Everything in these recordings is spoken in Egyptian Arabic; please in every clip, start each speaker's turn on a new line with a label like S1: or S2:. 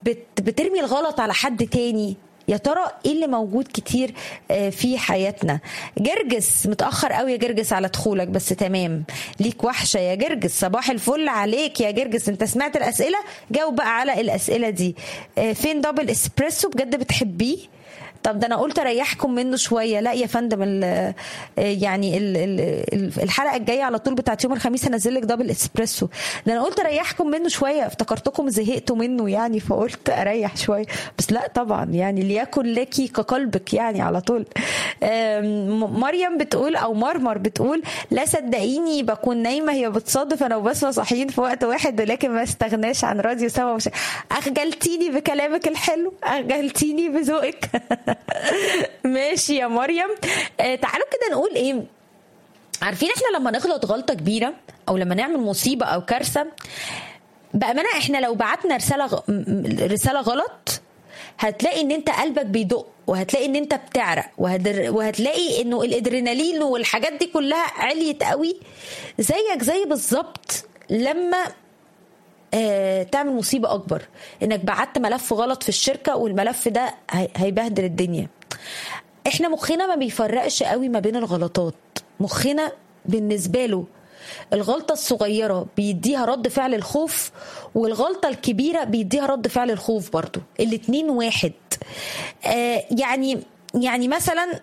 S1: بت بترمي الغلط على حد تاني يا ترى ايه اللي موجود كتير آه، في حياتنا جرجس متاخر قوي يا جرجس على دخولك بس تمام ليك وحشه يا جرجس صباح الفل عليك يا جرجس انت سمعت الاسئله جاوب بقى على الاسئله دي آه، فين دبل اسبريسو بجد بتحبيه طب ده انا قلت اريحكم منه شويه لا يا فندم ال يعني ال ال الحلقه الجايه على طول بتاعت يوم الخميس هنزل لك دبل اسبريسو ده انا قلت اريحكم منه شويه افتكرتكم زهقتوا منه يعني فقلت اريح شويه بس لا طبعا يعني ليكن لك كقلبك يعني على طول آم، مريم بتقول او مرمر بتقول لا صدقيني بكون نايمه هي بتصادف انا وبسمه صاحيين في وقت واحد ولكن ما استغناش عن راديو سوا وش... اخجلتيني بكلامك الحلو اخجلتيني بذوقك ماشي يا مريم آه تعالوا كده نقول ايه عارفين احنا لما نغلط غلطه كبيره او لما نعمل مصيبه او كارثه بامانه احنا لو بعتنا رساله غ... م- م- رساله غلط هتلاقي ان انت قلبك بيدق وهتلاقي ان انت بتعرق وهدر... وهتلاقي انه الادرينالين والحاجات دي كلها عليت قوي زيك زي بالظبط لما آه، تعمل مصيبه اكبر انك بعت ملف غلط في الشركه والملف ده هي- هيبهدل الدنيا احنا مخنا ما بيفرقش قوي ما بين الغلطات مخنا بالنسبه له الغلطة الصغيرة بيديها رد فعل الخوف والغلطة الكبيرة بيديها رد فعل الخوف برضو الاتنين واحد آه يعني يعني مثلا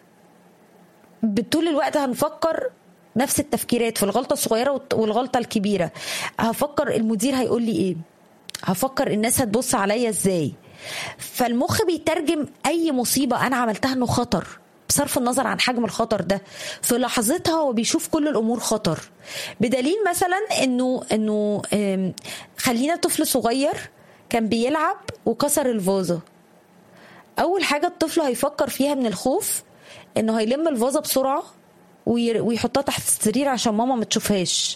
S1: طول الوقت هنفكر نفس التفكيرات في الغلطه الصغيره والت- والغلطه الكبيره هفكر المدير هيقول لي ايه هفكر الناس هتبص عليا ازاي فالمخ بيترجم اي مصيبه انا عملتها انه خطر بصرف النظر عن حجم الخطر ده في لحظتها هو بيشوف كل الامور خطر بدليل مثلا انه انه آم، خلينا طفل صغير كان بيلعب وكسر الفازه اول حاجه الطفل هيفكر فيها من الخوف انه هيلم الفازه بسرعه وير- ويحطها تحت السرير عشان ماما ما تشوفهاش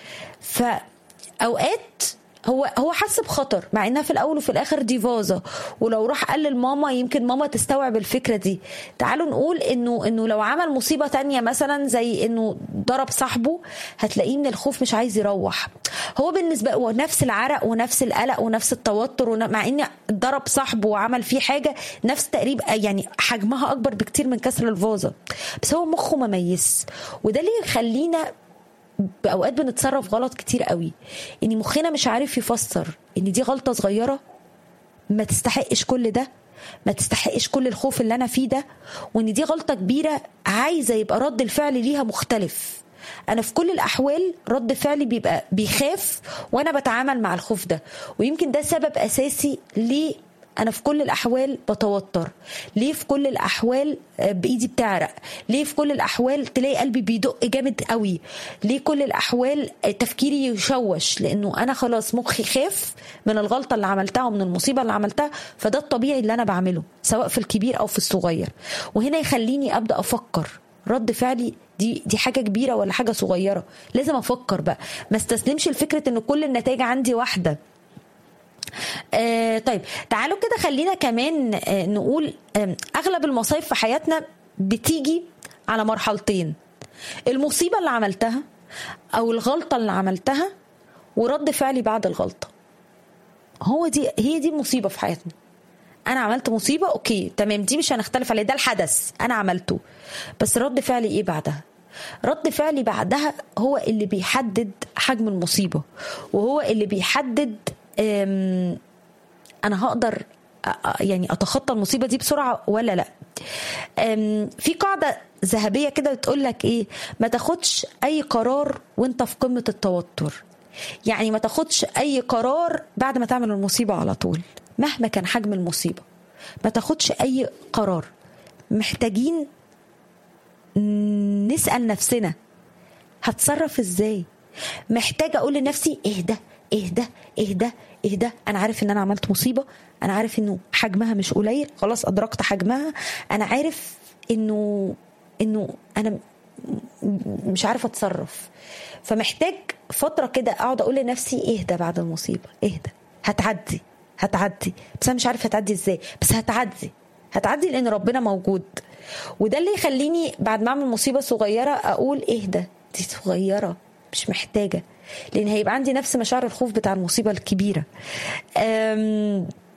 S1: فاوقات هو هو حس بخطر مع انها في الاول وفي الاخر دي فازه ولو راح قال لماما يمكن ماما تستوعب الفكره دي تعالوا نقول انه انه لو عمل مصيبه تانية مثلا زي انه ضرب صاحبه هتلاقيه من الخوف مش عايز يروح هو بالنسبه هو نفس العرق ونفس القلق ونفس التوتر ون- مع ان ضرب صاحبه وعمل فيه حاجه نفس تقريبا يعني حجمها اكبر بكتير من كسر الفازه بس هو مخه مميز وده اللي يخلينا باوقات بنتصرف غلط كتير قوي ان مخنا مش عارف يفسر ان دي غلطه صغيره ما تستحقش كل ده ما تستحقش كل الخوف اللي انا فيه ده وان دي غلطه كبيره عايزه يبقى رد الفعل ليها مختلف انا في كل الاحوال رد فعلي بيبقى بيخاف وانا بتعامل مع الخوف ده ويمكن ده سبب اساسي ليه انا في كل الاحوال بتوتر ليه في كل الاحوال آه، بايدي بتعرق ليه في كل الاحوال تلاقي قلبي بيدق جامد قوي ليه كل الاحوال آه، تفكيري يشوش لانه انا خلاص مخي خاف من الغلطه اللي عملتها ومن المصيبه اللي عملتها فده الطبيعي اللي انا بعمله سواء في الكبير او في الصغير وهنا يخليني ابدا افكر رد فعلي دي دي حاجه كبيره ولا حاجه صغيره لازم افكر بقى ما استسلمش لفكره ان كل النتائج عندي واحده آه طيب تعالوا كده خلينا كمان آه نقول آه اغلب المصايب في حياتنا بتيجي على مرحلتين المصيبه اللي عملتها او الغلطه اللي عملتها ورد فعلي بعد الغلطه هو دي هي دي المصيبه في حياتنا انا عملت مصيبه اوكي تمام دي مش هنختلف عليه ده الحدث انا عملته بس رد فعلي ايه بعدها رد فعلي بعدها هو اللي بيحدد حجم المصيبه وهو اللي بيحدد أم، انا هقدر أ- أ- يعني اتخطى المصيبه دي بسرعه ولا لا أم، في قاعده ذهبيه كده بتقول لك ايه ما تاخدش اي قرار وانت في قمه التوتر يعني ما تاخدش اي قرار بعد ما تعمل المصيبه على طول مهما كان حجم المصيبه ما تاخدش اي قرار محتاجين نسال نفسنا هتصرف ازاي محتاجه اقول لنفسي اهدى اهدى اهدى اهدى انا عارف ان انا عملت مصيبه انا عارف انه حجمها مش قليل خلاص ادركت حجمها انا عارف انه انه انا م- مش عارفه اتصرف فمحتاج فتره كده اقعد اقول لنفسي اهدى بعد المصيبه اهدى هتعدي هتعدي بس انا مش عارفه هتعدي ازاي بس هتعدي هتعدي لان ربنا موجود وده اللي يخليني بعد ما اعمل مصيبه صغيره اقول اهدى دي صغيره مش محتاجه لان هيبقى عندي نفس مشاعر الخوف بتاع المصيبه الكبيره أم